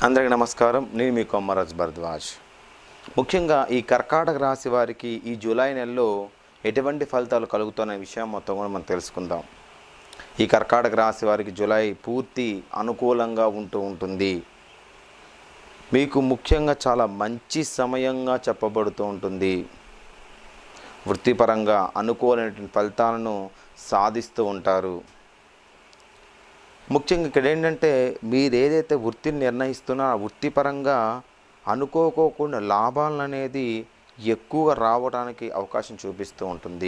అందరికీ నమస్కారం నేను మీ కొమ్మరాజ్ భరద్వాజ్ ముఖ్యంగా ఈ కర్కాటక రాశి వారికి ఈ జూలై నెలలో ఎటువంటి ఫలితాలు కలుగుతున్న విషయం మొత్తం కూడా మనం తెలుసుకుందాం ఈ కర్కాటక రాశి వారికి జూలై పూర్తి అనుకూలంగా ఉంటూ ఉంటుంది మీకు ముఖ్యంగా చాలా మంచి సమయంగా చెప్పబడుతూ ఉంటుంది వృత్తిపరంగా అనుకూలమైన ఫలితాలను సాధిస్తూ ఉంటారు ముఖ్యంగా ఇక్కడ ఏంటంటే మీరు ఏదైతే వృత్తిని నిర్ణయిస్తున్నారో ఆ వృత్తిపరంగా అనుకోకోకుండా లాభాలను అనేది ఎక్కువగా రావడానికి అవకాశం చూపిస్తూ ఉంటుంది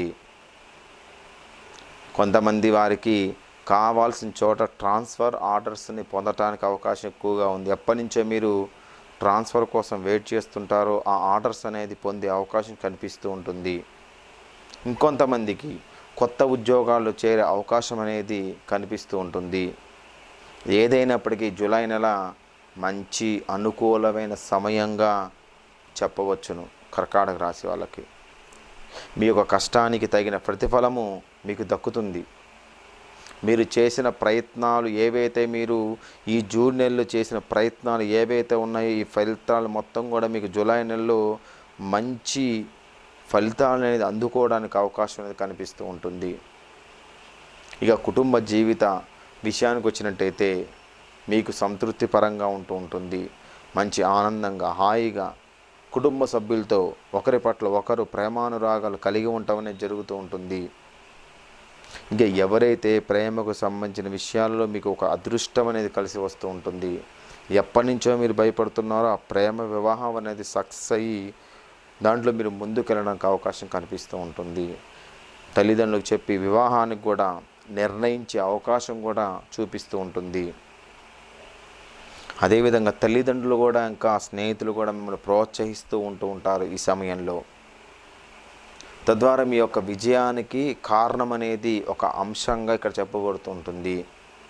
కొంతమంది వారికి కావాల్సిన చోట ట్రాన్స్ఫర్ ఆర్డర్స్ని పొందడానికి అవకాశం ఎక్కువగా ఉంది ఎప్పటి నుంచో మీరు ట్రాన్స్ఫర్ కోసం వెయిట్ చేస్తుంటారో ఆ ఆర్డర్స్ అనేది పొందే అవకాశం కనిపిస్తూ ఉంటుంది ఇంకొంతమందికి కొత్త ఉద్యోగాలు చేరే అవకాశం అనేది కనిపిస్తూ ఉంటుంది ఏదైనప్పటికీ జూలై నెల మంచి అనుకూలమైన సమయంగా చెప్పవచ్చును కర్కాటక రాశి వాళ్ళకి మీ యొక్క కష్టానికి తగిన ప్రతిఫలము మీకు దక్కుతుంది మీరు చేసిన ప్రయత్నాలు ఏవైతే మీరు ఈ జూన్ నెలలో చేసిన ప్రయత్నాలు ఏవైతే ఉన్నాయో ఈ ఫలితాలు మొత్తం కూడా మీకు జూలై నెలలో మంచి ఫలితాలు అనేది అందుకోవడానికి అవకాశం అనేది కనిపిస్తూ ఉంటుంది ఇక కుటుంబ జీవిత విషయానికి వచ్చినట్టయితే మీకు సంతృప్తి పరంగా ఉంటూ ఉంటుంది మంచి ఆనందంగా హాయిగా కుటుంబ సభ్యులతో ఒకరి పట్ల ఒకరు ప్రేమానురాగాలు కలిగి ఉండటం అనేది జరుగుతూ ఉంటుంది ఇంకా ఎవరైతే ప్రేమకు సంబంధించిన విషయాల్లో మీకు ఒక అదృష్టం అనేది కలిసి వస్తూ ఉంటుంది ఎప్పటి నుంచో మీరు భయపడుతున్నారో ఆ ప్రేమ వివాహం అనేది సక్సెస్ అయ్యి దాంట్లో మీరు ముందుకెళ్ళడానికి అవకాశం కనిపిస్తూ ఉంటుంది తల్లిదండ్రులకు చెప్పి వివాహానికి కూడా నిర్ణయించే అవకాశం కూడా చూపిస్తూ ఉంటుంది అదేవిధంగా తల్లిదండ్రులు కూడా ఇంకా స్నేహితులు కూడా మిమ్మల్ని ప్రోత్సహిస్తూ ఉంటూ ఉంటారు ఈ సమయంలో తద్వారా మీ యొక్క విజయానికి కారణం అనేది ఒక అంశంగా ఇక్కడ చెప్పబడుతూ ఉంటుంది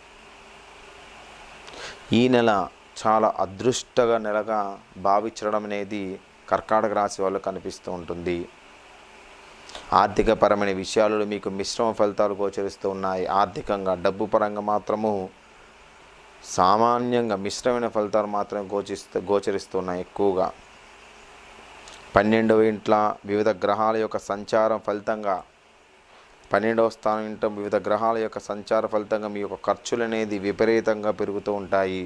ఈ నెల చాలా అదృష్టగా నెలగా భావించడం అనేది కర్కాటక రాశి వాళ్ళు కనిపిస్తూ ఉంటుంది ఆర్థికపరమైన విషయాలలో మీకు మిశ్రమ ఫలితాలు గోచరిస్తూ ఉన్నాయి ఆర్థికంగా డబ్బు పరంగా మాత్రము సామాన్యంగా మిశ్రమైన ఫలితాలు మాత్రమే గోచిస్తూ గోచరిస్తున్నాయి ఎక్కువగా పన్నెండవ ఇంట్ల వివిధ గ్రహాల యొక్క సంచారం ఫలితంగా పన్నెండవ స్థానం ఇంట వివిధ గ్రహాల యొక్క సంచార ఫలితంగా మీ యొక్క ఖర్చులు అనేది విపరీతంగా పెరుగుతూ ఉంటాయి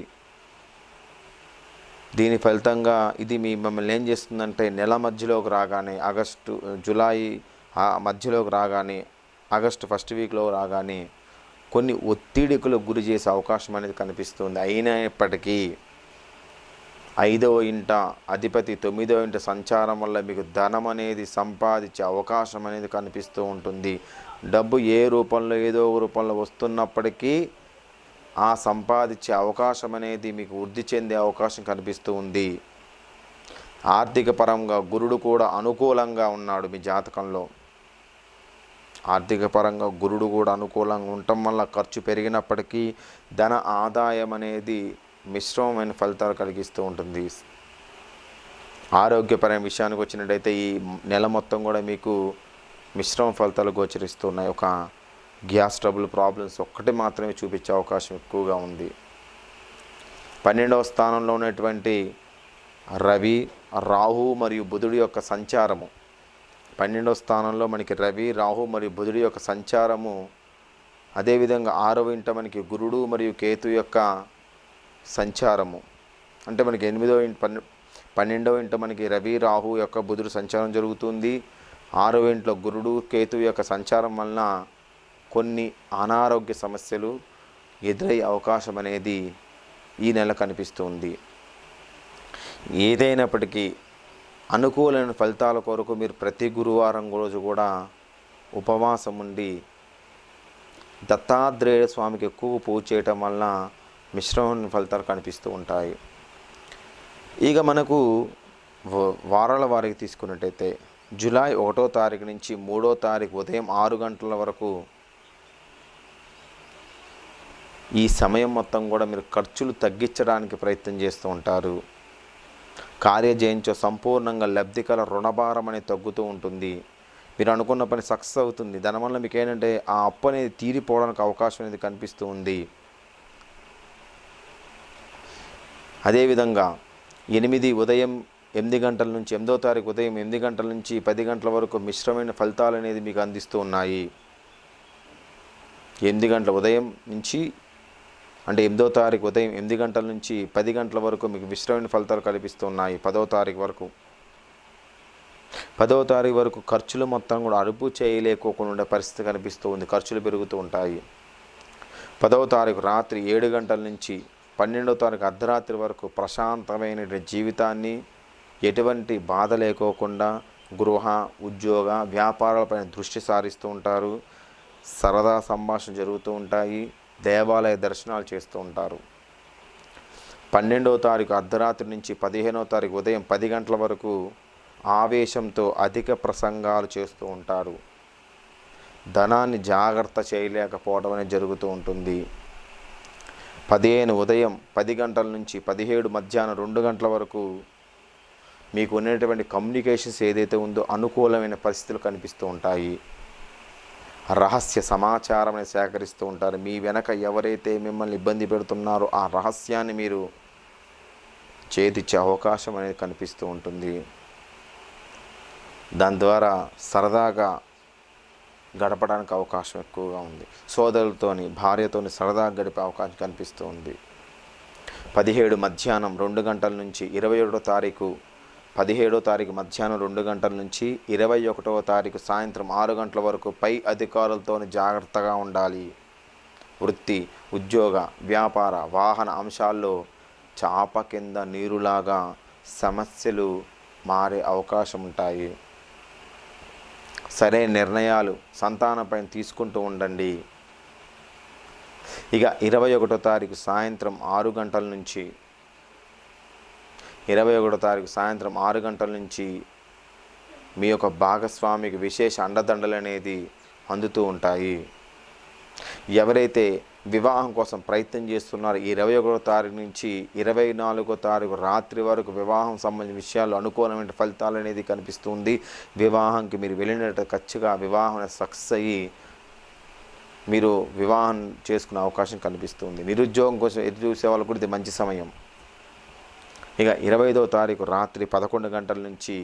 దీని ఫలితంగా ఇది మీ మిమ్మల్ని ఏం చేస్తుందంటే నెల మధ్యలోకి రాగానే ఆగస్టు జూలై ఆ మధ్యలోకి రాగానే ఆగస్టు ఫస్ట్ వీక్లో రాగానే కొన్ని ఒత్తిడికులు గురి చేసే అవకాశం అనేది కనిపిస్తుంది అయినప్పటికీ ఐదవ ఇంట అధిపతి తొమ్మిదవ ఇంట సంచారం వల్ల మీకు ధనం అనేది సంపాదించే అవకాశం అనేది కనిపిస్తూ ఉంటుంది డబ్బు ఏ రూపంలో ఏదో ఒక రూపంలో వస్తున్నప్పటికీ ఆ సంపాదించే అవకాశం అనేది మీకు వృద్ధి చెందే అవకాశం కనిపిస్తూ ఉంది ఆర్థిక పరంగా గురుడు కూడా అనుకూలంగా ఉన్నాడు మీ జాతకంలో ఆర్థిక పరంగా గురుడు కూడా అనుకూలంగా ఉండటం వల్ల ఖర్చు పెరిగినప్పటికీ ధన ఆదాయం అనేది మిశ్రమమైన ఫలితాలు కలిగిస్తూ ఉంటుంది ఆరోగ్యపరమైన విషయానికి వచ్చినట్టయితే ఈ నెల మొత్తం కూడా మీకు మిశ్రమ ఫలితాలు గోచరిస్తున్నాయి ఒక గ్యాస్ ట్రబుల్ ప్రాబ్లమ్స్ ఒక్కటి మాత్రమే చూపించే అవకాశం ఎక్కువగా ఉంది పన్నెండవ స్థానంలో ఉన్నటువంటి రవి రాహు మరియు బుధుడి యొక్క సంచారము పన్నెండవ స్థానంలో మనకి రవి రాహు మరియు బుధుడి యొక్క సంచారము అదేవిధంగా ఆరవ ఇంట మనకి గురుడు మరియు కేతు యొక్క సంచారము అంటే మనకి ఎనిమిదవ ఇంట పన్నె పన్నెండవ ఇంట మనకి రవి రాహు యొక్క బుధుడు సంచారం జరుగుతుంది ఆరవ ఇంట్లో గురుడు కేతు యొక్క సంచారం వలన కొన్ని అనారోగ్య సమస్యలు ఎదురయ్యే అవకాశం అనేది ఈ నెల కనిపిస్తుంది ఏదైనప్పటికీ అనుకూలమైన ఫలితాల కొరకు మీరు ప్రతి గురువారం రోజు కూడా ఉపవాసం ఉండి దత్తాత్రేయ స్వామికి ఎక్కువ పూజ చేయటం వలన మిశ్రమైన ఫలితాలు కనిపిస్తూ ఉంటాయి ఇక మనకు వ- వారాల వారికి తీసుకున్నట్టయితే జూలై ఒకటో తారీఖు నుంచి మూడో తారీఖు ఉదయం ఆరు గంటల వరకు ఈ సమయం మొత్తం కూడా మీరు ఖర్చులు తగ్గించడానికి ప్రయత్నం చేస్తూ ఉంటారు కార్యజయించో సంపూర్ణంగా లబ్ధికల రుణభారం అనేది తగ్గుతూ ఉంటుంది మీరు అనుకున్న పని సక్సెస్ అవుతుంది దానివల్ల మీకు ఏంటంటే ఆ అప్పు అనేది తీరిపోవడానికి అవకాశం అనేది కనిపిస్తూ ఉంది అదేవిధంగా ఎనిమిది ఉదయం ఎనిమిది గంటల నుంచి ఎనిమిదో తారీఖు ఉదయం ఎనిమిది గంటల నుంచి పది గంటల వరకు మిశ్రమైన ఫలితాలు అనేది మీకు అందిస్తూ ఉన్నాయి ఎనిమిది గంటల ఉదయం నుంచి అంటే ఎనిమిదో తారీఖు ఉదయం ఎనిమిది గంటల నుంచి పది గంటల వరకు మీకు మిశ్రమైన ఫలితాలు కనిపిస్తున్నాయి పదో తారీఖు వరకు పదవ తారీఖు వరకు ఖర్చులు మొత్తం కూడా అదుపు చేయలేకోకుండా ఉండే పరిస్థితి కనిపిస్తూ ఉంది ఖర్చులు పెరుగుతూ ఉంటాయి పదవ తారీఖు రాత్రి ఏడు గంటల నుంచి పన్నెండవ తారీఖు అర్ధరాత్రి వరకు ప్రశాంతమైన జీవితాన్ని ఎటువంటి బాధ లేకోకుండా గృహ ఉద్యోగ వ్యాపారాలపైన దృష్టి సారిస్తూ ఉంటారు సరదా సంభాషణ జరుగుతూ ఉంటాయి దేవాలయ దర్శనాలు చేస్తూ ఉంటారు పన్నెండవ తారీఖు అర్ధరాత్రి నుంచి పదిహేనవ తారీఖు ఉదయం పది గంటల వరకు ఆవేశంతో అధిక ప్రసంగాలు చేస్తూ ఉంటారు ధనాన్ని జాగ్రత్త చేయలేకపోవడం అనేది జరుగుతూ ఉంటుంది పదిహేను ఉదయం పది గంటల నుంచి పదిహేడు మధ్యాహ్నం రెండు గంటల వరకు మీకు ఉన్నటువంటి కమ్యూనికేషన్స్ ఏదైతే ఉందో అనుకూలమైన పరిస్థితులు కనిపిస్తూ ఉంటాయి రహస్య సమాచారం అనేది సేకరిస్తూ ఉంటారు మీ వెనక ఎవరైతే మిమ్మల్ని ఇబ్బంది పెడుతున్నారో ఆ రహస్యాన్ని మీరు చేతిచ్చే అవకాశం అనేది కనిపిస్తూ ఉంటుంది దాని ద్వారా సరదాగా గడపడానికి అవకాశం ఎక్కువగా ఉంది సోదరులతోని భార్యతోని సరదాగా గడిపే అవకాశం కనిపిస్తూ ఉంది పదిహేడు మధ్యాహ్నం రెండు గంటల నుంచి ఇరవై ఒకటో తారీఖు పదిహేడో తారీఖు మధ్యాహ్నం రెండు గంటల నుంచి ఇరవై ఒకటవ తారీఖు సాయంత్రం ఆరు గంటల వరకు పై అధికారులతో జాగ్రత్తగా ఉండాలి వృత్తి ఉద్యోగ వ్యాపార వాహన అంశాల్లో చాప కింద నీరులాగా సమస్యలు మారే అవకాశం ఉంటాయి సరైన నిర్ణయాలు సంతానంపైన తీసుకుంటూ ఉండండి ఇక ఇరవై ఒకటో తారీఖు సాయంత్రం ఆరు గంటల నుంచి ఇరవై ఒకటో తారీఖు సాయంత్రం ఆరు గంటల నుంచి మీ యొక్క భాగస్వామికి విశేష అండదండలు అనేది అందుతూ ఉంటాయి ఎవరైతే వివాహం కోసం ప్రయత్నం చేస్తున్నారో ఈ ఇరవై ఒకటో తారీఖు నుంచి ఇరవై నాలుగో తారీఖు రాత్రి వరకు వివాహం సంబంధించిన విషయాలు అనుకూలమైన ఫలితాలు అనేది కనిపిస్తుంది వివాహంకి మీరు వెళ్ళినట్టు ఖచ్చితంగా వివాహం సక్సెస్ అయ్యి మీరు వివాహం చేసుకునే అవకాశం కనిపిస్తుంది నిరుద్యోగం కోసం ఎదురు చూసే వాళ్ళకు కూడా ఇది మంచి సమయం ఇక ఇరవై ఐదవ తారీఖు రాత్రి పదకొండు గంటల నుంచి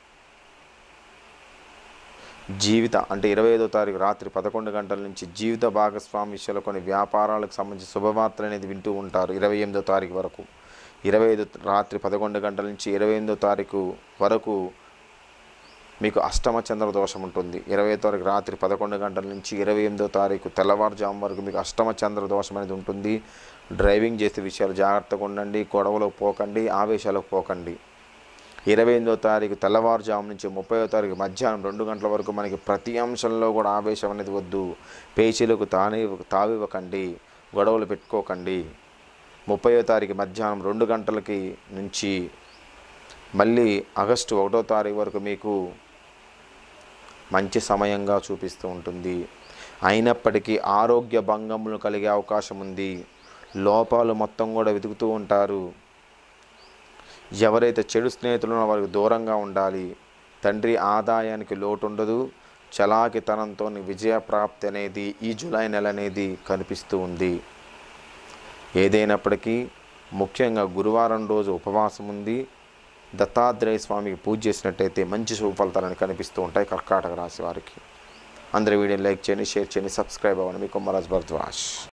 జీవిత అంటే ఇరవై ఐదో తారీఖు రాత్రి పదకొండు గంటల నుంచి జీవిత భాగస్వామి విషయంలో కొన్ని వ్యాపారాలకు సంబంధించి శుభవార్తలు అనేది వింటూ ఉంటారు ఇరవై ఎనిమిదో తారీఖు వరకు ఇరవై ఐదు రాత్రి పదకొండు గంటల నుంచి ఇరవై ఎనిమిదో తారీఖు వరకు మీకు అష్టమ చంద్ర దోషం ఉంటుంది ఇరవై తారీఖు రాత్రి పదకొండు గంటల నుంచి ఇరవై ఎనిమిదో తారీఖు తెల్లవారుజాము వరకు మీకు అష్టమ చంద్ర దోషం అనేది ఉంటుంది డ్రైవింగ్ చేసే విషయాలు జాగ్రత్తగా ఉండండి గొడవలకు పోకండి ఆవేశాలకు పోకండి ఇరవై ఎనిమిదో తారీఖు తెల్లవారుజాము నుంచి ముప్పైదో తారీఖు మధ్యాహ్నం రెండు గంటల వరకు మనకి ప్రతి అంశంలో కూడా ఆవేశం అనేది వద్దు పేచీలకు తానే తావివ్వకండి గొడవలు పెట్టుకోకండి ముప్పైదో తారీఖు మధ్యాహ్నం రెండు గంటలకి నుంచి మళ్ళీ ఆగస్టు ఒకటో తారీఖు వరకు మీకు మంచి సమయంగా చూపిస్తూ ఉంటుంది అయినప్పటికీ ఆరోగ్య భంగములు కలిగే అవకాశం ఉంది లోపాలు మొత్తం కూడా వెతుకుతూ ఉంటారు ఎవరైతే చెడు స్నేహితులు ఉన్నారో వారికి దూరంగా ఉండాలి తండ్రి ఆదాయానికి లోటు ఉండదు చలాకితనంతో విజయప్రాప్తి అనేది ఈ జూలై నెల అనేది కనిపిస్తూ ఉంది ఏదైనప్పటికీ ముఖ్యంగా గురువారం రోజు ఉపవాసం ఉంది దత్తాత్రేయ స్వామికి పూజ చేసినట్టయితే మంచి శుభ ఫలితాలని కనిపిస్తూ ఉంటాయి కర్కాటక రాశి వారికి అందరి వీడియోని లైక్ చేయండి షేర్ చేయండి సబ్స్క్రైబ్ అవ్వండి మీ కుమ్మరాజ్ భరద్వాజ్